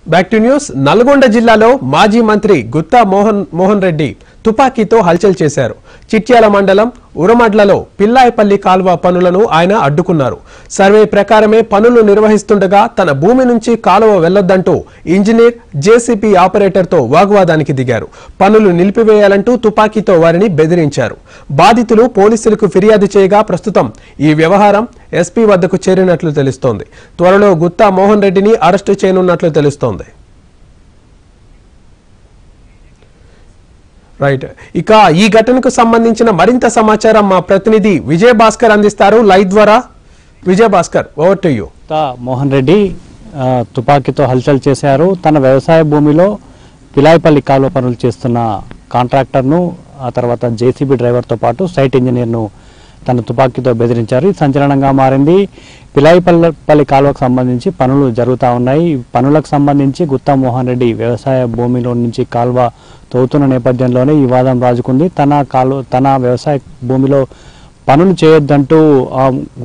back to news Nalgonda జిల్లాలో మాజీ మంత్రి గుత్తా మోహన్ మోహన్ రెడ్డి తుపాకీతో హల్చల్ చేశారు చిట్యాల మండలం ఉరమడ్లలో పిల్లాయపల్లి కాల్వ పనులను ఆయన అడ్డుకున్నారు సర్వే ప్రకారమే పనులు నిర్వహిస్తుండగా తన భూమి నుంచి కాలువ వెళ్లొద్దంటూ ఇంజనీర్ జేసీపీ ఆపరేటర్తో వాగ్వాదానికి దిగారు పనులు నిలిపివేయాలంటూ తుపాకీతో వారిని బెదిరించారు బాధితులు పోలీసులకు ఫిర్యాదు చేయగా ప్రస్తుతం ఈ వ్యవహారం ఎస్పీ వద్దకు చేరినట్లు తెలుస్తోంది త్వరలో గుత్తా మోహన్ రెడ్డిని అరెస్టు చేయనున్నట్లు తెలుస్తోంది రైట్ ఇక ఈ ఘటనకు సంబంధించిన మరింత సమాచారం మా ప్రతినిధి విజయ్ భాస్కర్ అందిస్తారు లైవ్ ద్వారా Vijay Bhaskar over to you తా మోహన్ రెడ్డి ఆ, తుపాకీతో హల్చల్ చేశారు తన వ్యవసాయ భూమిలో పిలాయిపల్లి కాలువ పనులు చేస్తున్న కాంట్రాక్టర్ను ఆ తర్వాత జేసీబీ డ్రైవర్తో పాటు సైట్ ఇంజనీర్ను తన తుపాకీతో బెదిరించారు ఇది సంచలనంగా మారింది పిలాయిపల్లి పల్లి కాలువకు సంబంధించి పనులు జరుగుతూ ఉన్నాయి ఈ పనులకు సంబంధించి గుత్తా మోహన్ రెడ్డి వ్యవసాయ భూమిలో నుంచి కాలువ తవ్వుతున్న నేపథ్యంలోనే ఈ వాదం రాజుకుంది తన కాలు తన వ్యవసాయ భూమిలో పనులు చేయొద్దంటూ ఆ,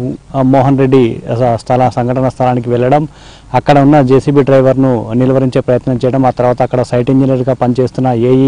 ఆ మోహన్ రెడ్డి స- స్థల సంఘటన స్థలానికి వెళ్ళడం అక్కడ ఉన్న జేసీబీ డ్రైవర్ను నిలువరించే ప్రయత్నం చేయడం ఆ తర్వాత అక్కడ సైట్ ఇంజనీర్గా పనిచేస్తున్న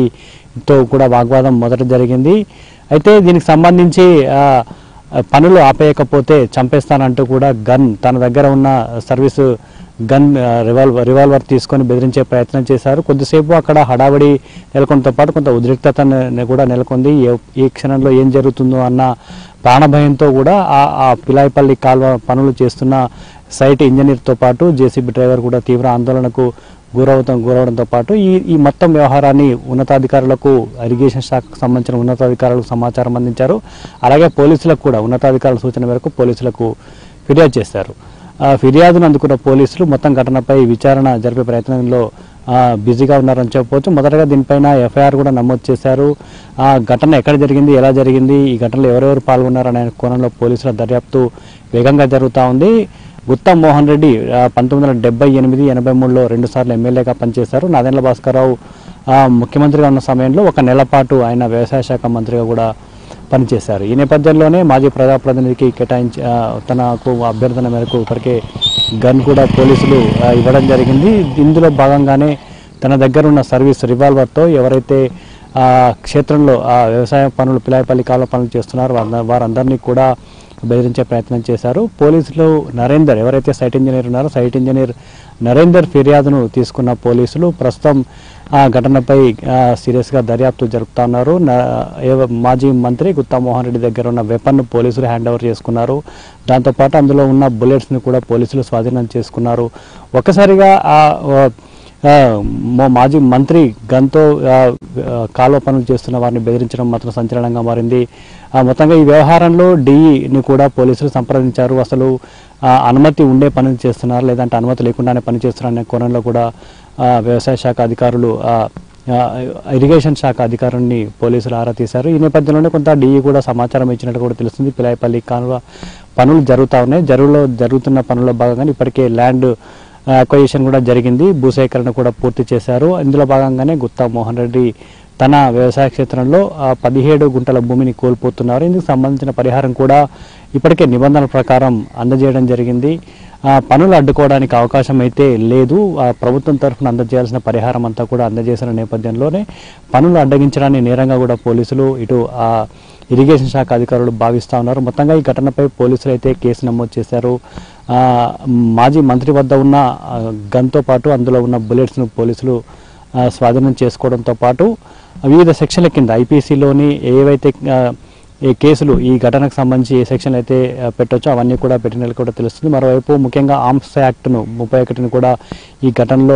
ఏఈతో కూడా వాగ్వాదం మొదట జరిగింది అయితే దీనికి సంబంధించి ఆ, పనులు ఆపేయకపోతే చంపేస్తానంటూ కూడా గన్ తన దగ్గర ఉన్న సర్వీసు గన్ రివాల్వర్ రివాల్వర్ తీసుకొని బెదిరించే ప్రయత్నం చేశారు కొద్దిసేపు అక్కడ హడావడి నెలకొనతో పాటు కొంత ఉద్రిక్తత నె- కూడా నెలకొంది ఏ- ఏ క్షణంలో ఏం జరుగుతుందో అన్న ప్రాణభయంతో కూడా ఆ ఆ పిలాయిపల్లి కాల్వ పనులు చేస్తున్న సైట్ ఇంజనీర్తో పాటు జేసీబీ డ్రైవర్ కూడా తీవ్ర ఆందోళనకు గురవుతాం గురవడంతో పాటు ఈ ఈ మొత్తం వ్యవహారాన్ని ఉన్నతాధికారులకు ఇరిగేషన్ శాఖకు సంబంధించిన ఉన్నతాధికారులకు సమాచారం అందించారు అలాగే పోలీసులకు కూడా ఉన్నతాధికారుల సూచన మేరకు పోలీసులకు ఫిర్యాదు చేశారు ఆ ఫిర్యాదును అందుకున్న పోలీసులు మొత్తం ఘటనపై విచారణ జరిపే ప్రయత్నంలో ఆ, బిజీగా ఉన్నారని చెప్పవచ్చు మొదటగా దీనిపైన ఎఫ్ఐఆర్ కూడా నమోదు చేశారు ఆ ఘటన ఎక్కడ జరిగింది ఎలా జరిగింది ఈ ఘటనలో ఎవరెవరు పాల్గొన్నారనే కోణంలో పోలీసుల దర్యాప్తు వేగంగా జరుగుతూ ఉంది గుత్తా మోహన్ రెడ్డి ఆ, పంతొమ్మిది వందల డెబ్బై ఎనిమిది ఎనభై మూడులో రెండుసార్లు ఎమ్మెల్యేగా పనిచేశారు నాదెండ్ల భాస్కరరావు ఆ, ముఖ్యమంత్రిగా ఉన్న సమయంలో ఒక నెల పాటు ఆయన వ్యవసాయ శాఖ మంత్రిగా కూడా పనిచేశారు ఈ నేపథ్యంలోనే మాజీ ప్రజాప్రతినిధికి కేటాయించి ఆ, తనకు అభ్యర్థన మేరకు ఇప్పటికే గన్ కూడా పోలీసులు ఆ, ఇవ్వడం జరిగింది ఇందులో భాగంగానే తన దగ్గర ఉన్న సర్వీస్ రివాల్వర్తో ఎవరైతే ఆ క్షేత్రంలో ఆ వ్యవసాయ పనులు పిలాయపల్లి కాలువ పనులు చేస్తున్నారో వారంద- వారందరినీ కూడా బెదిరించే ప్రయత్నం చేశారు పోలీసులు నరేందర్ ఎవరైతే సైట్ ఇంజనీర్ ఉన్నారో సైట్ ఇంజనీర్ నరేందర్ ఫిర్యాదును తీసుకున్న పోలీసులు ప్రస్తుతం ఆ ఘటనపై ఆ, సీరియస్గా దర్యాప్తు జరుపుతా ఉన్నారు నా- ఏవ- మాజీ మంత్రి గుత్తా మోహన్ రెడ్డి దగ్గర ఉన్న వెపన్ పోలీసులు హ్యాండ్ ఓవర్ చేసుకున్నారు దాంతోపాటు అందులో ఉన్న బుల్లెట్స్ని కూడా పోలీసులు స్వాధీనం చేసుకున్నారు ఒక్కసారిగా ఆ ఆ, ఆ, మా మాజీ మంత్రి గన్తో ఆ, ఆ, కాలువ పనులు చేస్తున్న వారిని బెదిరించడం మాత్రం సంచలనంగా మారింది ఆ, మొత్తంగా ఈ వ్యవహారంలో డిఈని కూడా పోలీసులు సంప్రదించారు అసలు ఆ, అనుమతి ఉండే పనులు చేస్తున్నారు లేదంటే అనుమతి లేకుండానే పని చేస్తున్నారు అనే కోణంలో కూడా ఆ, వ్యవసాయ శాఖ అధికారులు ఆ, ఆ, ఇరిగేషన్ శాఖ అధికారుల్ని పోలీసులు ఆరా తీశారు ఈ నేపథ్యంలోనే కొంత డిఈ కూడా సమాచారం ఇచ్చినట్టు కూడా తెలుస్తుంది పిలాయిపల్లి కాలువ పనులు జరుగుతూ ఉన్నాయి జరుగులో జరుగుతున్న పనుల్లో భాగంగా ఇప్పటికే ల్యాండ్ అక్వజిషన్ కూడా జరిగింది భూసేకరణ కూడా పూర్తి చేశారు ఇందులో భాగంగానే గుత్తా మోహన్ రెడ్డి తన వ్యవసాయ క్షేత్రంలో ఆ, పదిహేడు గుంటల భూమిని కోల్పోతున్నారు ఇందుకు సంబంధించిన పరిహారం కూడా ఇప్పటికే నిబంధనల ప్రకారం అందజేయడం జరిగింది ఆ, పనులు అడ్డుకోవడానికి అవకాశం అయితే లేదు ఆ, ప్రభుత్వం తరఫున అందజేయాల్సిన పరిహారం అంతా కూడా అందజేసిన నేపథ్యంలోనే పనులు అడ్డగించడాన్ని నేరంగా కూడా పోలీసులు ఇటు ఆ ఇరిగేషన్ శాఖ అధికారులు భావిస్తూ ఉన్నారు మొత్తంగా ఈ ఘటనపై పోలీసులు అయితే కేసు నమోదు చేశారు ఆ, మాజీ మంత్రి వద్ద ఉన్న ఆ, గన్తో పాటు అందులో ఉన్న బుల్లెట్స్ను పోలీసులు ఆ, స్వాధీనం చేసుకోవడంతో పాటు వివిధ సెక్షన్ల కింద ఐపీసీలోని ఏవైతే ఆ, ఏ కేసులు ఈ ఘటనకు సంబంధించి ఏ సెక్షన్లు అయితే ఆ, పెట్టొచ్చో అవన్నీ కూడా పెట్టినట్లు కూడా తెలుస్తుంది మరోవైపు ముఖ్యంగా ఆర్మ్స్ యాక్ట్ను ముప్పై ఒకటిని కూడా ఈ ఘటనలో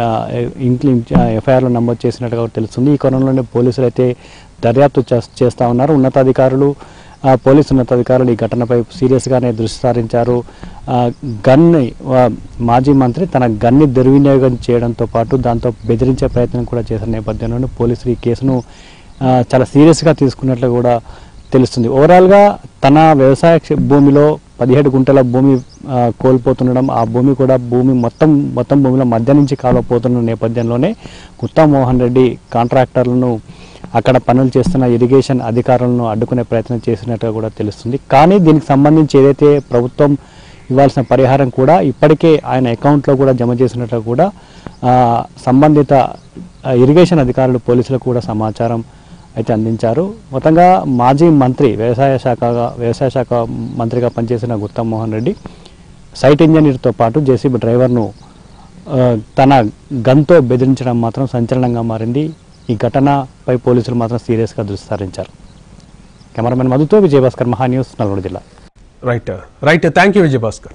ఇంక్లీ ఎఫ్ఐఆర్లో నమోదు చేసినట్టుగా కూడా తెలుస్తుంది ఈ కోణంలోనే పోలీసులు అయితే దర్యాప్తు చేస్- చేస్తా ఉన్నారు ఉన్నతాధికారులు ఆ, పోలీసు ఉన్నతాధికారులు ఈ ఘటనపై సీరియస్గానే దృష్టి సారించారు ఆ, గన్ని ఆ, మాజీ మంత్రి తన గన్ని దుర్వినియోగం చేయడంతో పాటు దాంతో బెదిరించే ప్రయత్నం కూడా చేసిన నేపథ్యంలోనే పోలీసులు ఈ కేసును ఆ, చాలా సీరియస్గా తీసుకున్నట్లు కూడా తెలుస్తుంది ఓవరాల్గా తన వ్యవసాయ క్షే- భూమిలో పదిహేడు గుంటల భూమి ఆ, కోల్పోతుండడం ఆ భూమి కూడా భూమి మొత్తం మొత్తం భూమిలో మధ్య నుంచి కాలపోతున్న నేపథ్యంలోనే గుత్తా మోహన్ రెడ్డి కాంట్రాక్టర్లను అక్కడ పనులు చేస్తున్న ఇరిగేషన్ అధికారులను అడ్డుకునే ప్రయత్నం చేసినట్టుగా కూడా తెలుస్తుంది కానీ దీనికి సంబంధించి ఏదైతే ప్రభుత్వం ఇవ్వాల్సిన పరిహారం కూడా ఇప్పటికే ఆయన అకౌంట్లో కూడా జమ చేసినట్లు కూడా ఆ, సంబంధిత ఆ, ఇరిగేషన్ అధికారులు పోలీసులకు కూడా సమాచారం అయితే అందించారు మొత్తంగా మాజీ మంత్రి వ్యవసాయ శాఖగా వ్యవసాయ శాఖ మంత్రిగా పనిచేసిన గుత్తం మోహన్ రెడ్డి సైట్ ఇంజనీర్తో పాటు జేసీబీ డ్రైవర్ను ఆ, తన గన్తో బెదిరించడం మాత్రం సంచలనంగా మారింది ఈ ఘటనపై పోలీసులు మాత్రం సీరియస్గా దృష్టి సారించారు కెమెరామెన్ మధుతో విజయభాస్కర్ మహా న్యూస్ నల్గొండ జిల్లా right right thank you Vijayabhaskar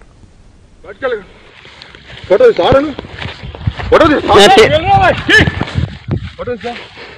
photo sir photo photo sir